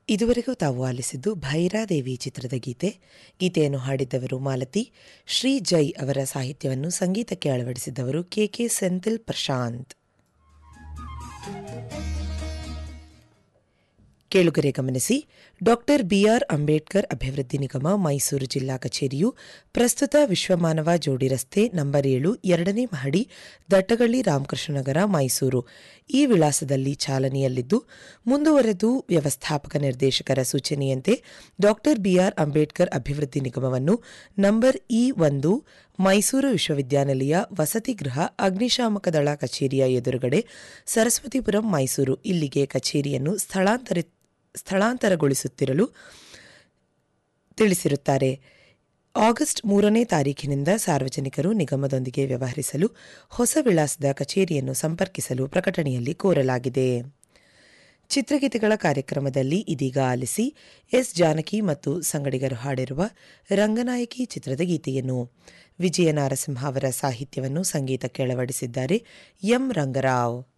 ಇದುವರೆಗೂ ತಾವು ಆಲಿಸಿದ್ದು ಭೈರಾದೇವಿ ಚಿತ್ರದ ಗೀತೆ ಗೀತೆಯನ್ನು ಹಾಡಿದ್ದವರು ಮಾಲತಿ ಶ್ರೀ ಜೈ ಅವರ ಸಾಹಿತ್ಯವನ್ನು ಸಂಗೀತಕ್ಕೆ ಅಳವಡಿಸಿದ್ದವರು ಕೆ ಕೆ ಸೆಂಥಿಲ್ ಪ್ರಶಾಂತ್ ಕೇಳುಗರೆ ಗಮನಿಸಿ ಡಾಕ್ಟರ್ ಬಿಆರ್ ಅಂಬೇಡ್ಕರ್ ಅಭಿವೃದ್ಧಿ ನಿಗಮ ಮೈಸೂರು ಜಿಲ್ಲಾ ಕಚೇರಿಯು ಪ್ರಸ್ತುತ ವಿಶ್ವಮಾನವ ಜೋಡಿ ರಸ್ತೆ ನಂಬರ್ ಏಳು ಎರಡನೇ ಮಹಡಿ ದಟ್ಟಗಳ್ಳಿ ರಾಮಕೃಷ್ಣನಗರ ಮೈಸೂರು ಈ ವಿಳಾಸದಲ್ಲಿ ಚಾಲನೆಯಲ್ಲಿದ್ದು ಮುಂದುವರೆದು ವ್ಯವಸ್ಥಾಪಕ ನಿರ್ದೇಶಕರ ಸೂಚನೆಯಂತೆ ಡಾಕ್ಟರ್ ಬಿಆರ್ ಅಂಬೇಡ್ಕರ್ ಅಭಿವೃದ್ಧಿ ನಿಗಮವನ್ನು ನಂಬರ್ ಇ ಒಂದು ಮೈಸೂರು ವಿಶ್ವವಿದ್ಯಾನಿಲಯ ವಸತಿ ಗೃಹ ಅಗ್ನಿಶಾಮಕ ದಳ ಕಚೇರಿಯ ಎದುರುಗಡೆ ಸರಸ್ವತಿಪುರಂ ಮೈಸೂರು ಇಲ್ಲಿಗೆ ಕಚೇರಿಯನ್ನು ಸ್ಥಳಾಂತರಿ ಸ್ಥಳಾಂತರಗೊಳಿಸುತ್ತಿರಲು ತಿಳಿಸಿರುತ್ತಾರೆ ಆಗಸ್ಟ್ ಮೂರನೇ ತಾರೀಖಿನಿಂದ ಸಾರ್ವಜನಿಕರು ನಿಗಮದೊಂದಿಗೆ ವ್ಯವಹರಿಸಲು ಹೊಸ ವಿಳಾಸದ ಕಚೇರಿಯನ್ನು ಸಂಪರ್ಕಿಸಲು ಪ್ರಕಟಣೆಯಲ್ಲಿ ಕೋರಲಾಗಿದೆ ಚಿತ್ರಗೀತೆಗಳ ಕಾರ್ಯಕ್ರಮದಲ್ಲಿ ಇದೀಗ ಆಲಿಸಿ ಎಸ್ ಜಾನಕಿ ಮತ್ತು ಸಂಗಡಿಗರು ಹಾಡಿರುವ ರಂಗನಾಯಕಿ ಚಿತ್ರದ ಗೀತೆಯನ್ನು ವಿಜಯ ನಾರಸಿಂಹ ಅವರ ಸಾಹಿತ್ಯವನ್ನು ಸಂಗೀತಕ್ಕೆ ಅಳವಡಿಸಿದ್ದಾರೆ ಎಂ ರಂಗರಾವ್